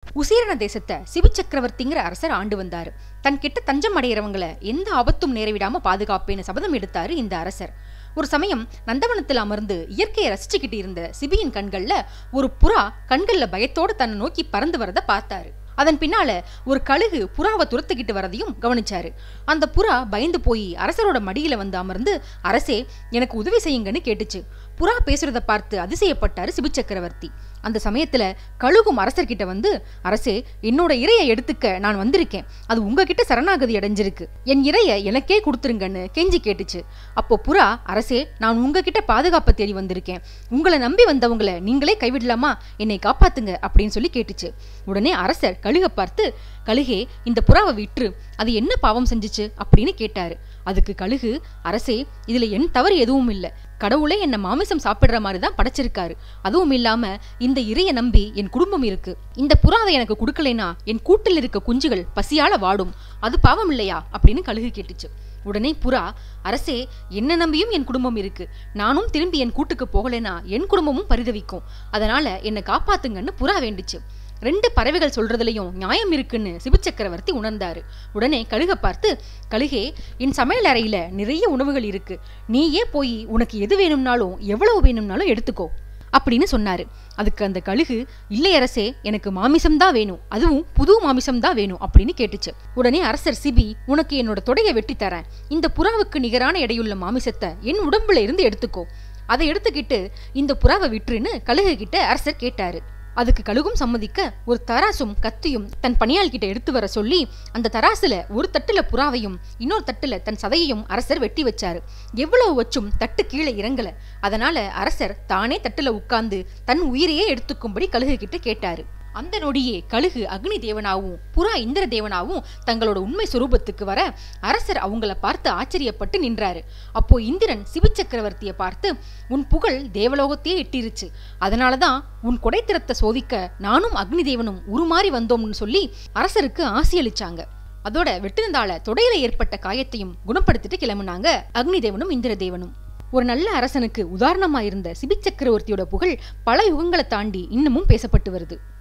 உசீரண தேசத்தை சிபி சக்கரவர்த்திங்கிற அரசர் ஆண்டு வந்தாரு தன் கிட்ட தஞ்சம் அடையிறவங்கள எந்த ஆபத்தும் நேரவிடாம பாதுகாப்பேன்னு சபதம் எடுத்தாரு இந்த அரசர் ஒரு சமயம் நந்தவனத்தில் அமர்ந்து இயற்கையை ரசிச்சுக்கிட்டு இருந்த சிபியின் கண்கள்ல ஒரு புறா கண்கள்ல பயத்தோடு தன்னை நோக்கி பறந்து வரத பார்த்தாரு அதன் பின்னால ஒரு கழுகு புறாவை துரத்துக்கிட்டு வரதையும் கவனிச்சாரு அந்த புறா பயந்து போய் அரசரோட மடியில வந்து அமர்ந்து அரசே எனக்கு உதவி செய்யுங்கன்னு கேட்டுச்சு புறா பேசுறத பார்த்து அதிசயப்பட்டாரு சிபி சக்கரவர்த்தி அந்த சமயத்துல கழுகும் அரசர்கிட்ட வந்து அரசே என்னோட இரையை எடுத்துக்க நான் வந்திருக்கேன் அது உங்ககிட்ட சரணாகதி அடைஞ்சிருக்கு என் இரைய எனக்கே கொடுத்துருங்கன்னு கெஞ்சி கேட்டுச்சு அப்போ புறா அரசே நான் உங்ககிட்ட பாதுகாப்பை தேடி வந்திருக்கேன் உங்களை நம்பி வந்தவங்களை நீங்களே கைவிடலாமா என்னை காப்பாத்துங்க அப்படின்னு சொல்லி கேட்டுச்சு உடனே அரசர் கழுக பார்த்து கழுகே இந்த புறாவை விற்று அது என்ன பாவம் செஞ்சுச்சு அப்படின்னு கேட்டாரு அதுக்கு கழுகு அரசே இதுல என் தவறு எதுவும் இல்ல கடவுளே என்ன மாமிசம் சாப்பிடுற மாதிரி தான் படைச்சிருக்காரு அதுவும் இல்லாம இந்த இறைய நம்பி என் குடும்பம் இருக்கு இந்த புறாவை எனக்கு கொடுக்கலைனா என் கூட்டில் இருக்க குஞ்சுகள் பசியால வாடும் அது பாவம் இல்லையா அப்படின்னு கழுகு கேட்டுச்சு உடனே புறா அரசே என்ன நம்பியும் என் குடும்பம் இருக்கு நானும் திரும்பி என் கூட்டுக்கு போகலைனா என் குடும்பமும் பரிதவிக்கும் அதனால என்னை காப்பாத்துங்கன்னு புறா வேண்டுச்சு ரெண்டு பறவைகள் சொல்றதுலயும் நியாயம் இருக்குன்னு சிவச்சக்கரவர்த்தி உணர்ந்தாரு உடனே கழுக பார்த்து கழுகே என் சமையல் அறையில நிறைய உணவுகள் இருக்கு நீயே போய் உனக்கு எது வேணும்னாலும் எவ்வளவு வேணும்னாலும் எடுத்துக்கோ அப்படின்னு சொன்னாரு அதுக்கு அந்த கழுகு இல்லை அரசே எனக்கு மாமிசம் தான் வேணும் அதுவும் புது மாமிசம் தான் வேணும் அப்படின்னு கேட்டுச்சு உடனே அரசர் சிபி உனக்கு என்னோட தொடையை வெட்டி தரேன் இந்த புறாவுக்கு நிகரான எடையுள்ள மாமிசத்தை என் உடம்புல இருந்து எடுத்துக்கோ அதை எடுத்துக்கிட்டு இந்த புறாவை விட்டுருன்னு கழுகு கிட்ட அரசர் கேட்டாரு அதுக்கு கழுகும் சம்மதிக்க ஒரு தராசும் கத்தியும் தன் பணியாள் கிட்ட எடுத்து வர சொல்லி அந்த தராசுல ஒரு தட்டுல புறாவையும் இன்னொரு தட்டுல தன் சதையையும் அரசர் வெட்டி வச்சாரு எவ்வளவு வச்சும் தட்டு கீழே இறங்கல அதனால அரசர் தானே தட்டுல உட்கார்ந்து தன் உயிரையே எடுத்துக்கும்படி கழுகு கிட்ட கேட்டாரு அந்த நொடியே கழுகு அக்னி தேவனாவும் புறா இந்திர தேவனாவும் தங்களோட உண்மை சுரூபத்துக்கு வர அரசர் அவங்கள பார்த்து ஆச்சரியப்பட்டு நின்றாரு அப்போ இந்திரன் சிபி சக்கரவர்த்தியை பார்த்து உன் புகழ் தேவலோகத்தையே எட்டிருச்சு அதனாலதான் உன் கொடைத்திறத்தை சோதிக்க நானும் அக்னி தேவனும் உருமாறி வந்தோம்னு சொல்லி அரசருக்கு ஆசியளிச்சாங்க அதோட வெட்டினதால தொடையில ஏற்பட்ட காயத்தையும் குணப்படுத்திட்டு கிளம்புனாங்க அக்னி தேவனும் இந்திர தேவனும் ஒரு நல்ல அரசனுக்கு உதாரணமா இருந்த சிபி சக்கரவர்த்தியோட புகழ் பல யுகங்களை தாண்டி இன்னமும் பேசப்பட்டு வருது